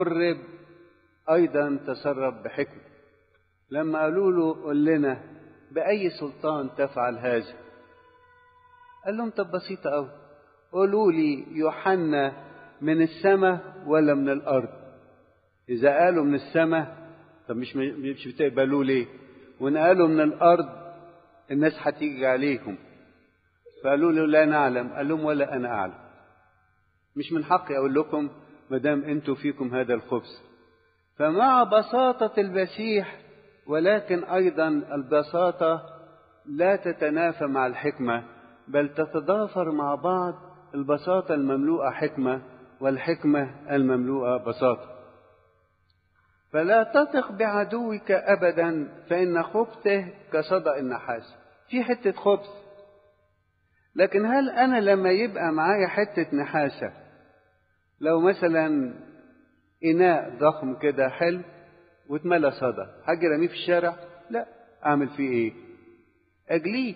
قرب أيضا تصرف بحكمة لما قالوا له قل لنا بأي سلطان تفعل هذا قال لهم طب بسيطة أوي قولوا لي يوحنا من السماء ولا من الأرض إذا قالوا من السماء طب مش مش بتقبلوه ليه وإن قالوا من الأرض الناس هتيجي عليهم فقالوا له لا نعلم قال لهم ولا أنا أعلم مش من حقي أقول لكم ما دام أنتوا فيكم هذا الخبز فمع بساطة المسيح ولكن أيضا البساطة لا تتنافى مع الحكمة بل تتضافر مع بعض البساطة المملوءة حكمة والحكمة المملوءة بساطة فلا تثق بعدوك أبدا فإن خبثه كصدأ النحاس في حتة خبث لكن هل أنا لما يبقى معايا حتة نحاسة لو مثلا إناء ضخم كده حلو واتملى صدى حاجة رميه في الشارع لا أعمل فيه إيه أجليه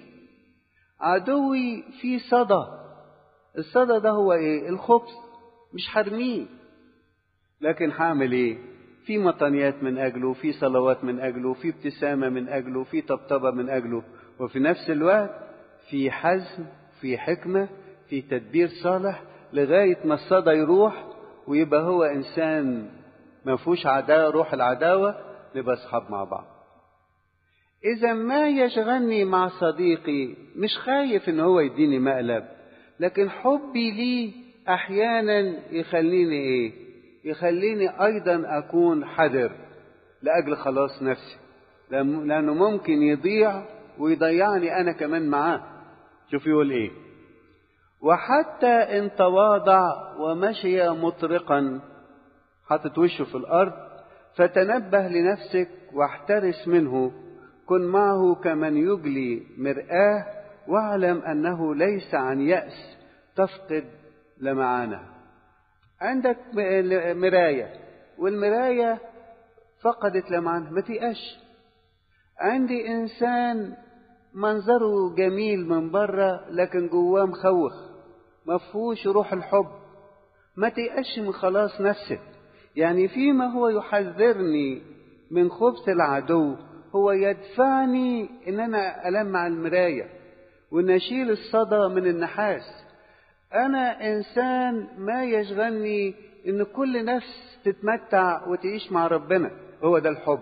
عدوي في صدى الصدى ده هو إيه الخبز مش حرميه لكن هعمل إيه في مطنيات من أجله في صلوات من أجله في ابتسامة من أجله في طبطبة من أجله وفي نفس الوقت في حزم في حكمة في تدبير صالح لغاية ما الصدى يروح ويبقى هو إنسان ما فيهوش عداوة روح العداوة نبقى أصحاب مع بعض إذا ما يشغلني مع صديقي مش خايف إن هو يديني مقلب لكن حبي ليه أحيانا يخليني إيه؟ يخليني أيضا أكون حذر لأجل خلاص نفسي لأنه ممكن يضيع ويضيعني أنا كمان معاه شوف يقول إيه وحتى إن تواضع ومشي مطرقا حاطط وشه في الأرض فتنبه لنفسك واحترس منه كن معه كمن يجلي مرآه واعلم أنه ليس عن يأس تفقد لمعانه عندك مراية والمراية فقدت لمعانها ما تيأش عندي إنسان منظره جميل من بره لكن جواه مخوخ ما فيهوش روح الحب ما تيأش من خلاص نفسك يعني فيما هو يحذرني من خبث العدو هو يدفعني ان انا المع المرايه وان اشيل الصدى من النحاس انا انسان ما يشغلني ان كل نفس تتمتع وتعيش مع ربنا هو ده الحب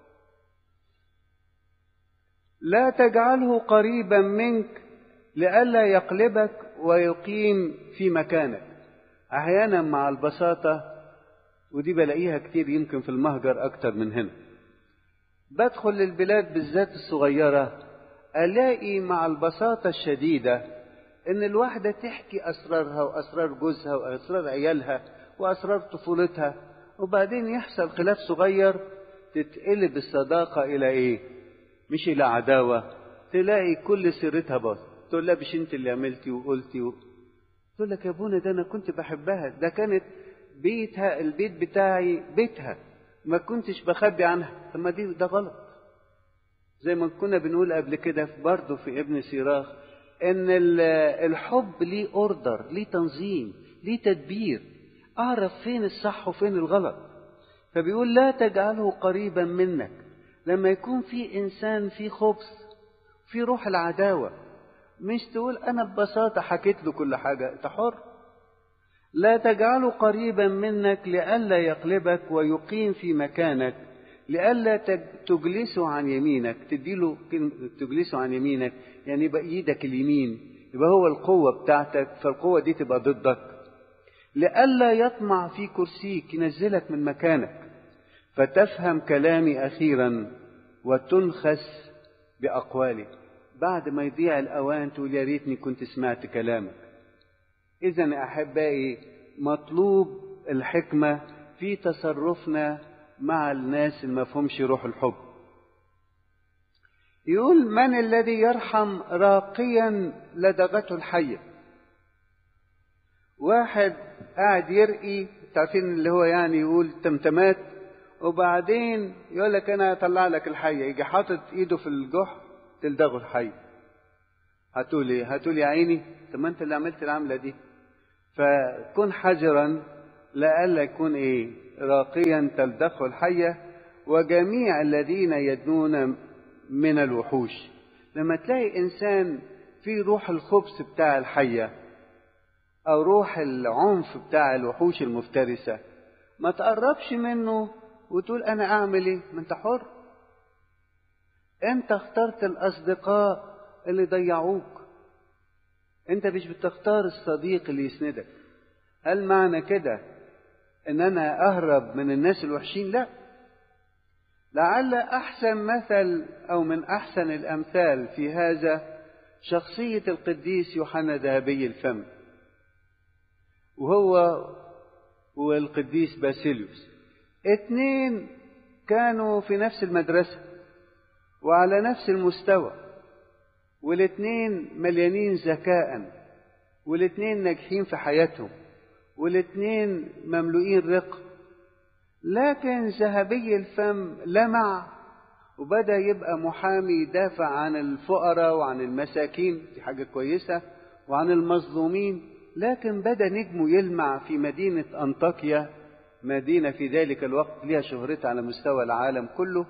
لا تجعله قريبا منك لئلا يقلبك ويقيم في مكانك احيانا مع البساطه ودي بلاقيها كتير يمكن في المهجر اكتر من هنا بدخل للبلاد بالذات الصغيره الاقي مع البساطه الشديده ان الواحده تحكي اسرارها واسرار جوزها واسرار عيالها واسرار طفولتها وبعدين يحصل خلاف صغير تتقلب الصداقه الى ايه مش الى عداوه تلاقي كل سيرتها باظ تقول لها مش انت اللي عملتي وقلتي و... تقول لك يا ابونا ده انا كنت بحبها ده كانت بيتها البيت بتاعي بيتها ما كنتش بخبي عنها طب ما دي ده غلط زي ما كنا بنقول قبل كده برضه في ابن سيراخ ان الحب ليه اوردر ليه تنظيم ليه تدبير اعرف فين الصح وفين الغلط فبيقول لا تجعله قريبا منك لما يكون في انسان في خبث في روح العداوه مش تقول انا ببساطه حكيت له كل حاجه انت حر لا تجعله قريبا منك لئلا يقلبك ويقيم في مكانك لئلا تجلسه عن يمينك تديله تجلسه عن يمينك يعني يبقى ايدك اليمين يبقى هو القوه بتاعتك فالقوه دي تبقى ضدك لئلا يطمع في كرسيك ينزلك من مكانك فتفهم كلامي اخيرا وتنخس باقوالي بعد ما يضيع الاوان تقول يا ريتني كنت سمعت كلامك اذا احبائي مطلوب الحكمه في تصرفنا مع الناس اللي ما فهمش روح الحب يقول من الذي يرحم راقيا لدغته الحية واحد قاعد يرقي تعرفين اللي هو يعني يقول تمتمات وبعدين يقول لك انا اطلع لك الحية يجي حاطط ايده في الجح تلدغه الحية هتقول ايه هتقول يا عيني طب ما انت اللي عملت العملة دي فكن حذرا لئلا يكون ايه راقيا تلدخه الحية وجميع الذين يدنون من الوحوش لما تلاقي إنسان في روح الخبث بتاع الحية أو روح العنف بتاع الوحوش المفترسة ما تقربش منه وتقول أنا أعمل إيه ما أنت حر أنت اخترت الأصدقاء اللي ضيعوك أنت مش بتختار الصديق اللي يسندك هل معنى كده ان انا اهرب من الناس الوحشين لا لعل احسن مثل او من احسن الامثال في هذا شخصيه القديس يوحنا ذهبي الفم وهو والقديس باسيليوس اتنين كانوا في نفس المدرسه وعلى نفس المستوى والاتنين مليانين ذكاء والاتنين ناجحين في حياتهم والاتنين مملوئين رق لكن ذهبي الفم لمع وبدا يبقى محامي يدافع عن الفقراء وعن المساكين دي حاجه كويسه وعن المظلومين لكن بدا نجمه يلمع في مدينه انطاكيا مدينه في ذلك الوقت لها شهرتها على مستوى العالم كله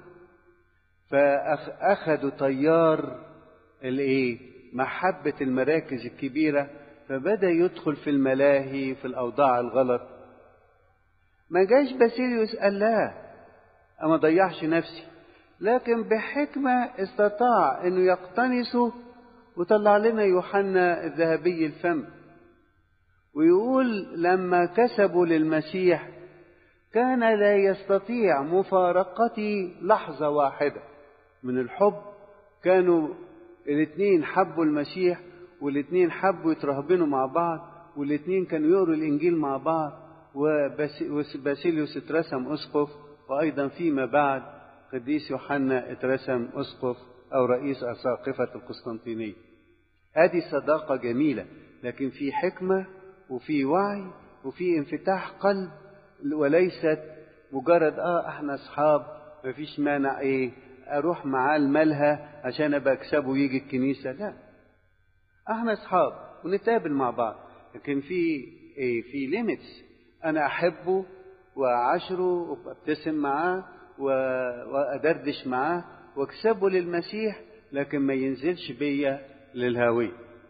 فاخذوا تيار الايه محبه المراكز الكبيره فبدا يدخل في الملاهي في الاوضاع الغلط ما جاش باسيليوس قال لا اما ضيعش نفسي لكن بحكمه استطاع انه يقتنصه وطلع لنا يوحنا الذهبي الفم ويقول لما كسبوا للمسيح كان لا يستطيع مفارقتي لحظه واحده من الحب كانوا الاثنين حبوا المسيح والاثنين حبوا يترهبنوا مع بعض والاثنين كانوا يقروا الانجيل مع بعض وباسيليوس اترسم اسقف وايضا فيما بعد قديس يوحنا اترسم اسقف او رئيس اساقفه القسطنطينيه هذه صداقه جميله لكن في حكمه وفي وعي وفي انفتاح قلب وليست مجرد اه احنا اصحاب مفيش مانع ايه اروح معاه الملهى عشان ابقى اكسبه ويجي الكنيسه لا احنا اصحاب ونتقابل مع بعض لكن في ايه في ليميتس انا احبه واعاشره وابتسم معاه وادردش معاه واكسبه للمسيح لكن ما ينزلش بيا للهاويه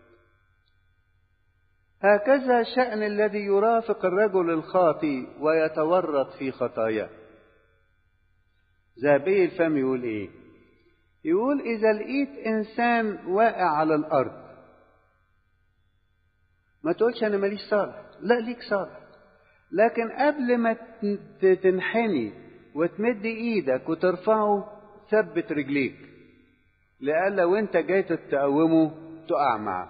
هكذا شأن الذي يرافق الرجل الخاطي ويتورط في خطاياه ذهبي الفم يقول ايه يقول اذا لقيت انسان واقع على الارض ما تقولش انا ماليش صالح لا ليك صالح لكن قبل ما تنحني وتمد ايدك وترفعه ثبت رجليك لألا وانت جاي تقومه تقع معه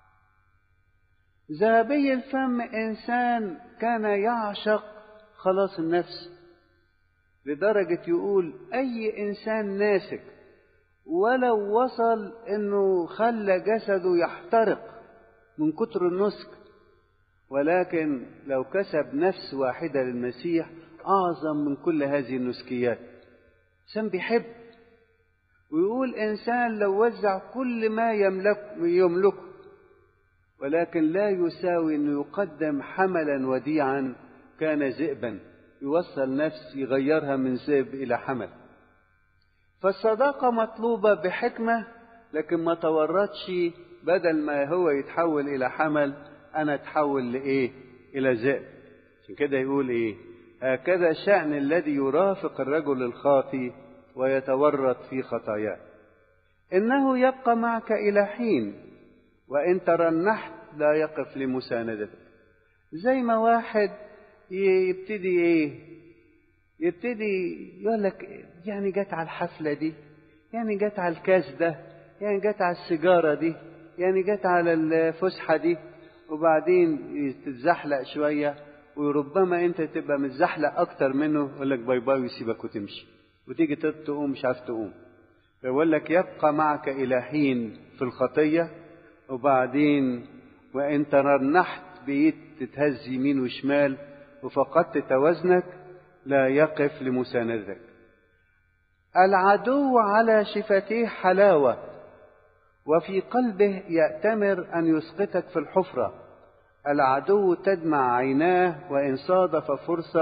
ذهبي الفم انسان كان يعشق خلاص النفس لدرجة يقول أي إنسان ناسك ولو وصل إنه خلى جسده يحترق من كتر النسك ولكن لو كسب نفس واحدة للمسيح أعظم من كل هذه النسكيات إنسان بيحب ويقول إنسان لو وزع كل ما يملك يملكه ولكن لا يساوي أنه يقدم حملا وديعا كان ذئبا يوصل نفس يغيرها من ذئب إلى حمل فالصداقة مطلوبة بحكمة لكن ما تورطش بدل ما هو يتحول إلى حمل أنا أتحول لإيه إلى ذئب عشان كده يقول إيه هكذا شأن الذي يرافق الرجل الخاطي ويتورط في خطاياه إنه يبقى معك إلى حين وإن ترنحت لا يقف لمساندتك زي ما واحد يبتدي إيه يبتدي يقول لك يعني جت على الحفلة دي يعني جت على الكاس ده يعني جت على السيجارة دي يعني جت على الفسحة دي وبعدين تتزحلق شوية وربما انت تبقى متزحلق اكتر منه يقول لك باي باي ويسيبك وتمشي وتيجي تقوم مش عارف تقوم فيقول لك يبقى معك الى حين في الخطية وبعدين وان ترنحت بقيت تتهز يمين وشمال وفقدت توازنك لا يقف لمساندتك العدو على شفتيه حلاوة وفي قلبه يأتمر أن يسقطك في الحفرة العدو تدمع عيناه وإن صادف فرصة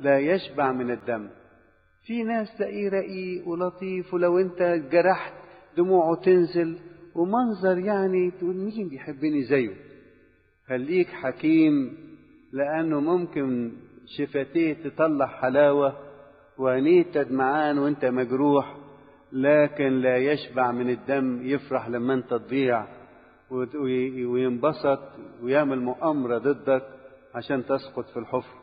لا يشبع من الدم في ناس تلاقيه رقيق ولطيف ولو انت جرحت دموعه تنزل ومنظر يعني تقول مين بيحبني زيه خليك حكيم لأنه ممكن شفتيه تطلع حلاوة وعينيه تدمعان وانت مجروح لكن لا يشبع من الدم يفرح لما انت تضيع وينبسط ويعمل مؤامرة ضدك عشان تسقط في الحفر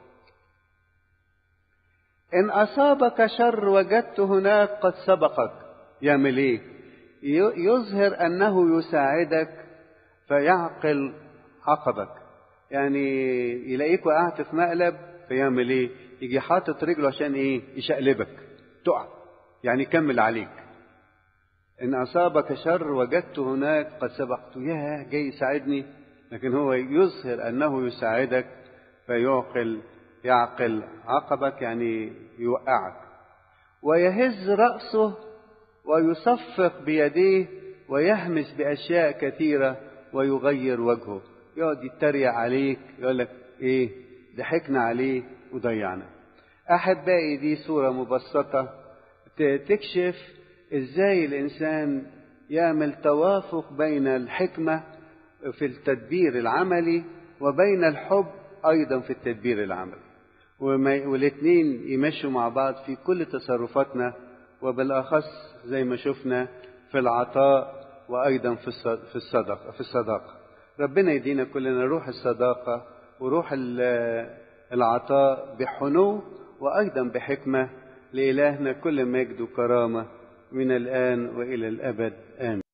إن أصابك شر وجدت هناك قد سبقك يعمل إيه؟ يظهر أنه يساعدك فيعقل عقبك يعني يلاقيك وقعت في مقلب فيعمل إيه؟ يجي حاطط رجله عشان إيه؟ يشقلبك تقع يعني يكمل عليك إن أصابك شر وجدت هناك قد سبقت يا جاي يساعدني لكن هو يظهر أنه يساعدك فيعقل يعقل عقبك يعني يوقعك ويهز رأسه ويصفق بيديه ويهمس بأشياء كثيرة ويغير وجهه يقعد يتريق عليك يقول لك ايه ضحكنا عليه وضيعنا أحبائي دي صورة مبسطة تكشف ازاي الإنسان يعمل توافق بين الحكمة في التدبير العملي وبين الحب أيضا في التدبير العملي والاثنين يمشوا مع بعض في كل تصرفاتنا وبالأخص زي ما شفنا في العطاء وأيضا في الصدقة في الصداقة ربنا يدينا كلنا روح الصداقة وروح العطاء بحنو وأيضا بحكمة لإلهنا كل مجد وكرامة من الآن وإلى الأبد آمين